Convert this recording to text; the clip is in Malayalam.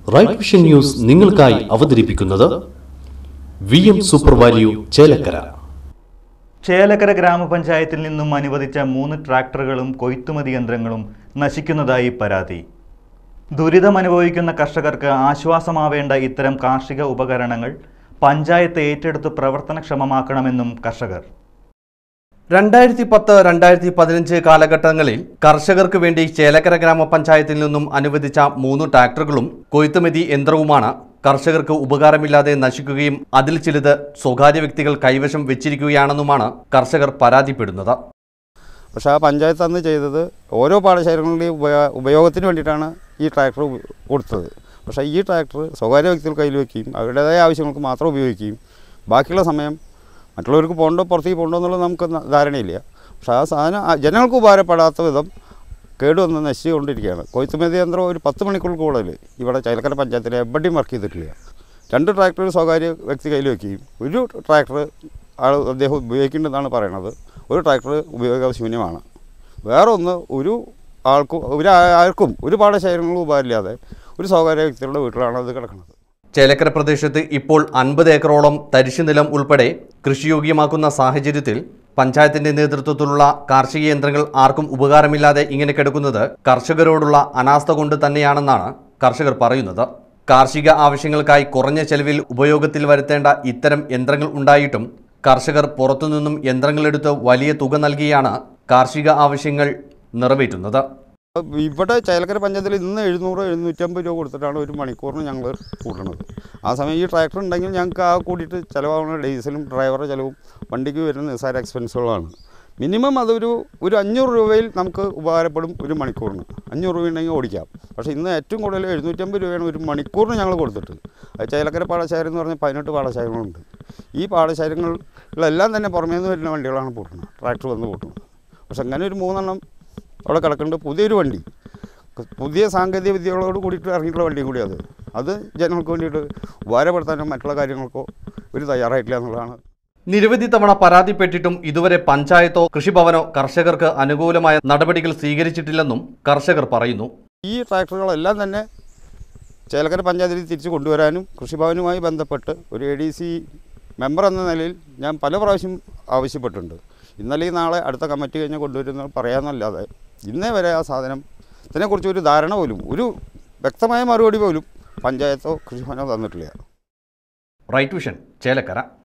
റൈറ്റ് വിഷൻ ന്യൂസ് നിങ്ങൾക്കായി അവതരിപ്പിക്കുന്നത് V M super value Chelakkara Chelakkara ഗ്രാമപഞ്ചായത്തിൽ നിന്നും അനുവദിച്ച മൂന്ന് ട്രാക്ടറുകളും കൊയ്ത്തുമതി യന്ത്രങ്ങളും നശിക്കുന്നതായി പരാതി ദുരിതമനുഭവിക്കുന്ന കർഷകർക്ക് ആശ്വാസമാവേണ്ട ഇത്തരം കാർഷിക ഉപകരണങ്ങൾ പഞ്ചായത്ത് ഏറ്റെടുത്ത് പ്രവർത്തനക്ഷമമാക്കണമെന്നും കർഷകർ രണ്ടായിരത്തി പത്ത് രണ്ടായിരത്തി പതിനഞ്ച് കാലഘട്ടങ്ങളിൽ കർഷകർക്ക് വേണ്ടി ചേലക്കര ഗ്രാമപഞ്ചായത്തിൽ നിന്നും അനുവദിച്ച മൂന്ന് ട്രാക്ടറുകളും കൊയ്ത്തുമതി യന്ത്രവുമാണ് കർഷകർക്ക് ഉപകാരമില്ലാതെ നശിക്കുകയും അതിൽ ചിലത് സ്വകാര്യ വ്യക്തികൾ കൈവശം വെച്ചിരിക്കുകയാണെന്നുമാണ് കർഷകർ പരാതിപ്പെടുന്നത് പക്ഷേ ആ പഞ്ചായത്ത് അന്ന് ചെയ്തത് ഓരോ പാടശേഖരങ്ങളുടെയും ഉപയോ ഉപയോഗത്തിന് വേണ്ടിയിട്ടാണ് ഈ ട്രാക്ടർ ഉപ- കൊടുത്തത് പക്ഷേ ഈ ട്രാക്ടർ സ്വകാര്യ വ്യക്തികൾ കയ്യിൽ വയ്ക്കുകയും അവരുടേതായ ആവശ്യങ്ങൾക്ക് മാത്രം ഉപയോഗിക്കുകയും ബാക്കിയുള്ള സമയം മറ്റുള്ളവർക്ക് പോകണ്ടോ പുറത്തേക്ക് പോകണ്ടോ എന്നുള്ളത് നമുക്ക് ന- ധാരണയില്ല പക്ഷേ ആ സാധനം ആ ജനങ്ങൾക്ക് ഉപകാരപ്പെടാത്ത വിധം കേടുവന്ന് നശിച്ചുകൊണ്ടിരിക്കുകയാണ് കൊയ്ത്തുമതി യന്ത്രം ഒരു പത്ത് മണിക്കൂർ കൂടുതൽ ഇവിടെ ചൈലക്കര പഞ്ചായത്തിൽ എവിടെയും വർക്ക് ചെയ്തിട്ടില്ല രണ്ട് ട്രാക്ടർ ഒരു സ്വകാര്യ വ്യക്തി കയ്യിൽ വയ്ക്കുകയും ഒരു ട്രാക്ടർ ആൾ അദ്ദേഹം ഉപയോഗിക്കേണ്ടതെന്നാണ് പറയണത് ഒരു ട്രാക്ടർ ഉപയോഗശൂന്യമാണ് വേറെ ഒന്ന് ഒരു ആൾക്കും ഒരു ആ- ആർക്കും ഒരു പാടശേഖരങ്ങളും ഉപകാരമില്ലാതെ ഒരു സ്വകാര്യ വ്യക്തികളുടെ വീട്ടിലാണ് അത് കിടക്കുന്നത് ചേലക്കര പ്രദേശത്ത് ഇപ്പോൾ അൻപത് ഏക്കറോളം തരിശു നിലം ഉൾപ്പെടെ കൃഷിയോഗ്യമാക്കുന്ന സാഹചര്യത്തിൽ പഞ്ചായത്തിന്റെ നേതൃത്വത്തിലുള്ള കാർഷിക യന്ത്രങ്ങൾ ആർക്കും ഉപകാരമില്ലാതെ ഇങ്ങനെ കിടക്കുന്നത് കർഷകരോടുള്ള അനാസ്ഥ കൊണ്ട് തന്നെയാണെന്നാണ് കർഷകർ പറയുന്നത് കാർഷിക ആവശ്യങ്ങൾക്കായി കുറഞ്ഞ ചെലവിൽ ഉപയോഗത്തിൽ വരുത്തേണ്ട ഇത്തരം യന്ത്രങ്ങൾ ഉണ്ടായിട്ടും കർഷകർ പുറത്തുനിന്നും യന്ത്രങ്ങളെടുത്ത് വലിയ തുക നൽകിയാണ് കാർഷിക ആവശ്യങ്ങൾ നിറവേറ്റുന്നത് ഇവിടെ ചേലക്കര പഞ്ചായത്തിൽ ഇന്ന് എഴുന്നൂറ് എഴുന്നൂറ്റമ്പത് രൂപ കൊടുത്തിട്ടാണ് ഒരു മണിക്കൂറിന് ഞങ്ങൾ കൂട്ടുന്നത് ആ സമയം ഈ ട്രാക്ടർ ഉണ്ടെങ്കിൽ ഞങ്ങൾക്ക് ആ കൂടിയിട്ട് ചിലവാകുന്ന ഡീസലും ഡ്രൈവറുടെ ചിലവും വണ്ടിക്ക് വരുന്ന നിസ്സാര എക്സ്പെൻസുകളാണ് മിനിമം അതൊരു ഒരു അഞ്ഞൂറ് രൂപയിൽ നമുക്ക് ഉപകാരപ്പെടും ഒരു മണിക്കൂറിന് അഞ്ഞൂറ് രൂപ ഉണ്ടെങ്കിൽ ഓടിക്കാം പക്ഷേ ഇന്ന് ഏറ്റവും കൂടുതൽ എഴുന്നൂറ്റമ്പത് രൂപയാണ് ഒരു മണിക്കൂറിന് ഞങ്ങൾ കൊടുത്തിട്ട് അത് ചേലക്കര പാടശേഖരം എന്ന് പറഞ്ഞാൽ പതിനെട്ട് പാടശേഖരങ്ങളുണ്ട് ഈ പാടശേഖരങ്ങളിലെല്ലാം തന്നെ പുറമേ നിന്ന് വരുന്ന വണ്ടികളാണ് പൂട്ടുന്നത് ട്രാക്ടർ വന്ന് പൂട്ടുന്നത് പക്ഷെ അങ്ങനെ ഒരു മൂന്നെണ്ണം അവിടെ കിടക്കുന്നുണ്ട് പുതിയൊരു വണ്ടി പുതിയ സാങ്കേതിക വിദ്യകളോട് കൂടിയിട്ട് ഇറങ്ങിയിട്ടുള്ള വണ്ടിയും കൂടി അത് അത് ജനങ്ങൾക്ക് വേണ്ടിയിട്ട് ഉപകാരപ്പെടുത്താനോ മറ്റുള്ള കാര്യങ്ങൾക്കോ ഒരു തയ്യാറായിട്ടില്ല എന്നുള്ളതാണ് നിരവധി തവണ പരാതിപ്പെട്ടിട്ടും ഇതുവരെ പഞ്ചായത്തോ കൃഷിഭവനോ കർഷകർക്ക് അനുകൂലമായ നടപടികൾ സ്വീകരിച്ചിട്ടില്ലെന്നും കർഷകർ പറയുന്നു ഈ ട്രാക്ടറുകളെല്ലാം തന്നെ ചേലക്കര പഞ്ചായത്തിൽ തിരിച്ചു കൊണ്ടുവരാനും കൃഷിഭവനുമായി ബന്ധപ്പെട്ട് ഒരു എ ഡി സി മെമ്പർ എന്ന നിലയിൽ ഞാൻ പല പ്രാവശ്യം ആവശ്യപ്പെട്ടിട്ടുണ്ട് ഇന്നലെ ഈ നാളെ അടുത്ത കമ്മിറ്റി കഴിഞ്ഞ് കൊണ്ടുവരുന്ന പറയാമെന്നല്ലാതെ ഇന്നേ വരെ ആ സാധനം ഇതിനെക്കുറിച്ച് ഒരു ധാരണ പോലും ഒരു വ്യക്തമായ മറുപടി പോലും പഞ്ചായത്തോ കൃഷിഭവനോ തന്നിട്ടില്ല റൈറ്റ് വിഷൻ ചേലക്കര